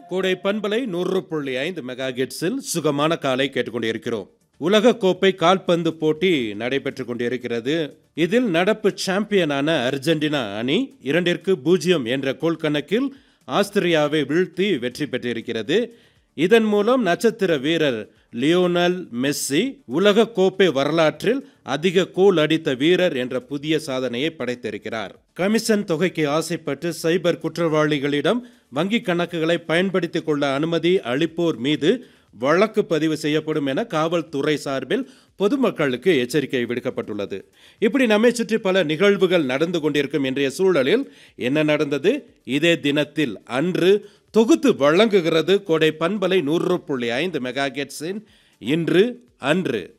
கோடை பண்பலை நூறு புள்ளி ஐந்து மெகா ஹெர்ட்ஸில் சுகமான காலை கேட்டுக்கொண்டிருக்கிறோம் உலக கோப்பை கால்பந்து போட்டி நடைபெற்றுக் கொண்டிருக்கிறது இதில் நடப்பு சாம்பியனான அர்ஜென்டினா அணி இரண்டிற்கு பூஜ்ஜியம் என்ற கோல் கணக்கில் ஆஸ்திரியாவை வீழ்த்தி வெற்றி பெற்றிருக்கிறது இதன் மூலம் நட்சத்திர வீரர் லியோனல் மெஸ்ஸி உலக கோப்பை வரலாற்றில் அதிக கோல் அடித்த வீரர் என்ற புதிய சாதனையை படைத்திருக்கிறார் கமிஷன் தொகைக்கு ஆசைப்பட்டு சைபர் குற்றவாளிகளிடம் வங்கி கணக்குகளை பயன்படுத்திக் கொள்ள அனுமதி அளிப்போர் மீது வழக்கு பதிவு செய்யப்படும் என காவல்துறை சார்பில் பொதுமக்களுக்கு எச்சரிக்கை விடுக்கப்பட்டுள்ளது இப்படி நம்மை சுற்றி பல நிகழ்வுகள் நடந்து கொண்டிருக்கும் இன்றைய சூழலில் என்ன நடந்தது இதே தினத்தில் அன்று தொகுத்து வழங்குகிறது கோடை பண்பலை நூறு புள்ளி ஐந்து மெகா இன்று அன்று